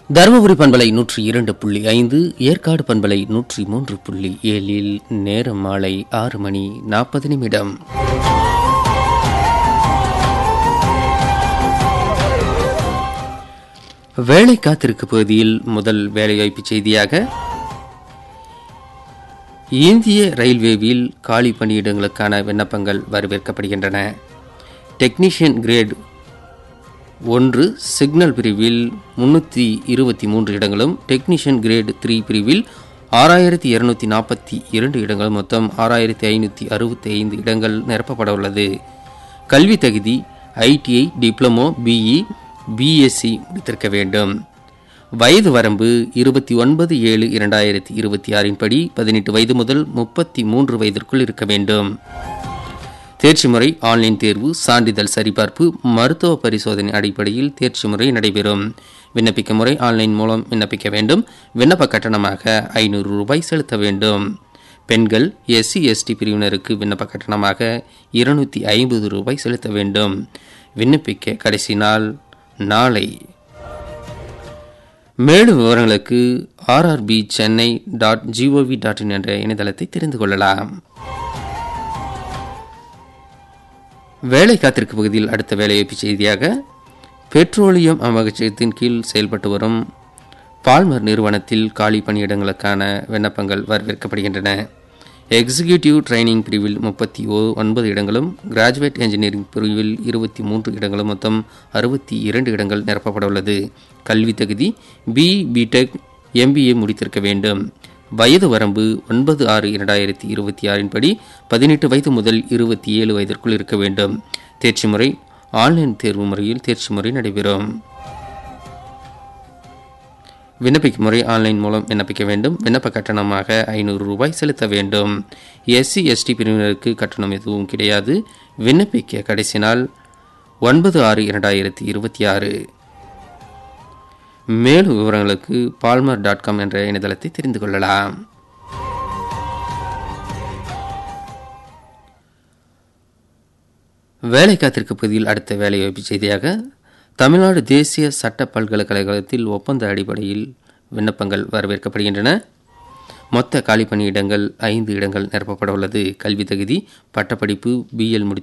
தருமபுரி பண்பலை நூற்றி இரண்டு புள்ளி ஐந்து ஏற்காடு பண்பலை நூற்றி மூன்று புள்ளி ஏழில் நேரம் மாலை ஆறு மணி நாற்பது நிமிடம் வேலை காத்திருக்கு பகுதியில் முதல் வேலைவாய்ப்பு செய்தியாக இந்திய ரயில்வேவில் காலி பணியிடங்களுக்கான விண்ணப்பங்கள் வரவேற்கப்படுகின்றன டெக்னீஷியன் கிரேட் ஒன்று சிக்னல் பிரிவில் முன்னூற்றி இருபத்தி மூன்று இடங்களும் டெக்னீஷியன் கிரேட் த்ரீ பிரிவில் ஆறாயிரத்தி இருநூத்தி நாற்பத்தி இரண்டு இடங்கள் மொத்தம் ஆறாயிரத்தி ஐநூற்றி அறுபத்தி ஐந்து இடங்கள் நிரப்பப்பட உள்ளது கல்வி தகுதி ஐடிஐ டிப்ளமோ பிஇ பிஎஸ்சி முடித்திருக்க வேண்டும் வயது வரம்பு இருபத்தி ஒன்பது ஏழு இரண்டாயிரத்தி இருபத்தி ஆறின் படி பதினெட்டு வயது முதல் முப்பத்தி மூன்று வயதிற்குள் இருக்க வேண்டும் தேர்ச்சி முறை ஆன்லைன் தேர்வு சான்றிதழ் சரிபார்ப்பு மருத்துவ பரிசோதனை அடிப்படையில் தேர்ச்சி முறை நடைபெறும் விண்ணப்பிக்க முறை ஆன்லைன் மூலம் விண்ணப்பிக்க வேண்டும் விண்ணப்ப கட்டணமாக ஐநூறு ரூபாய் செலுத்த வேண்டும் பெண்கள் எஸ்சி எஸ்டி பிரிவினருக்கு விண்ணப்ப கட்டணமாக இருநூற்றி ஐம்பது ரூபாய் செலுத்த வேண்டும் விண்ணப்பிக்க கடைசி நாள் நாளை மேலும் விவரங்களுக்கு RRB Chennai dot gov dot in என்ற இணையதளத்தை தெரிந்து கொள்ளலாம் வேலை காத்திருக்கு பகுதியில் அடுத்த வேலைவாய்ப்பு செய்தியாக பெட்ரோலியம் அமைச்சகத்தின் கீழ் செயல்பட்டு வரும் பால்மர் நிறுவனத்தில் காலி பணியிடங்களுக்கான விண்ணப்பங்கள் வரவேற்கப்படுகின்றன எக்ஸிகியூட்டிவ் ட்ரைனிங் பிரிவில் முப்பத்தி ஓ ஒன்பது இடங்களும் கிராஜுவேட் என்ஜினியரிங் பிரிவில் இருபத்தி மூன்று இடங்களும் மொத்தம் அறுபத்தி இரண்டு இடங்கள் நிரப்பப்பட உள்ளது கல்வி தகுதி பி பிடெக் எம்பிஏ முடித்திருக்க வேண்டும் வயது வரம்பு ஒன்பது ஆறு இரண்டாயிரத்தி இருபத்தி ஆறின் படி பதினெட்டு வயது முதல் இருபத்தி ஏழு வயதிற்குள் இருக்க வேண்டும் தேர்ச்சி முறை ஆன்லைன் தேர்வு முறையில் தேர்ச்சி முறை நடைபெறும் விண்ணப்பிக்கும் முறை ஆன்லைன் மூலம் விண்ணப்பிக்க வேண்டும் விண்ணப்ப கட்டணமாக ஐநூறு ரூபாய் செலுத்த வேண்டும் எஸ்சி எஸ்டி பிரிவினருக்கு கட்டணம் எதுவும் கிடையாது விண்ணப்பிக்க கடைசி நாள் ஒன்பது ஆறு இரண்டாயிரத்தி இருபத்தி ஆறு மேலும் விவரங்களுக்கு பால்மர் டாட் காம் என்ற இணையதளத்தை தெரிந்து கொள்ளலாம் வேலை காத்திருக்க பகுதியில் அடுத்த வேலைவாய்ப்பு செய்தியாக தமிழ்நாடு தேசிய சட்ட பல்கலைக்கழகத்தில் ஒப்பந்த அடிப்படையில் விண்ணப்பங்கள் வரவேற்கப்படுகின்றன மொத்த காலி பணியிடங்கள் ஐந்து இடங்கள் நிரப்பப்பட உள்ளது கல்வி தகுதி பட்டப்படிப்பு பிஎல் முடித்த